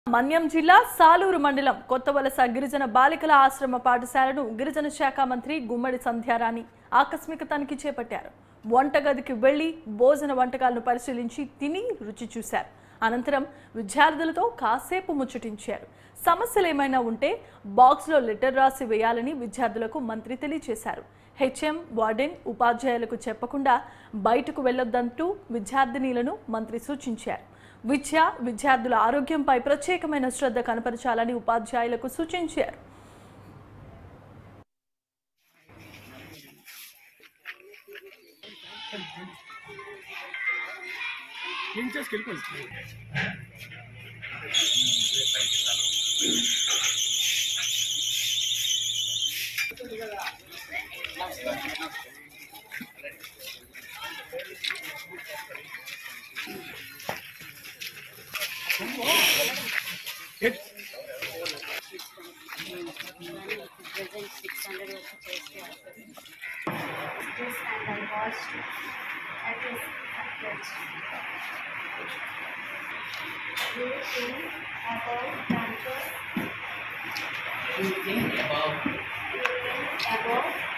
మన్యం జిల్లా సాలూరు మండలం కొత్తవలస గిరిజన బాలికల ఆశ్రమ పాఠశాలను గిరిజన శాఖ మంత్రి గుమ్మడి సంధ్యారాణి ఆకస్మిక తనిఖీ చేపట్టారు వంటగదికి వెళ్లి భోజన వంటకాలను పరిశీలించి తిని రుచి చూశారు అనంతరం విద్యార్థులతో కాసేపు ముచ్చటించారు సమస్యలు ఏమైనా ఉంటే బాక్స్లో లెటర్ రాసి వేయాలని విద్యార్థులకు మంత్రి తెలియజేశారు హెచ్ఎం వార్డెన్ ఉపాధ్యాయులకు చెప్పకుండా బయటకు వెళ్లొద్దంటూ విద్యార్థినీలను మంత్రి సూచించారు విద్య విద్యార్థుల ఆరోగ్యంపై ప్రత్యేకమైన శ్రద్ధ కనపరచాలని ఉపాధ్యాయులకు సూచించారు క్లీన్ చేసి వెళ్ళిపోయింది this and I watched at his subject. Do you think about transfer? Do you think about Do you think about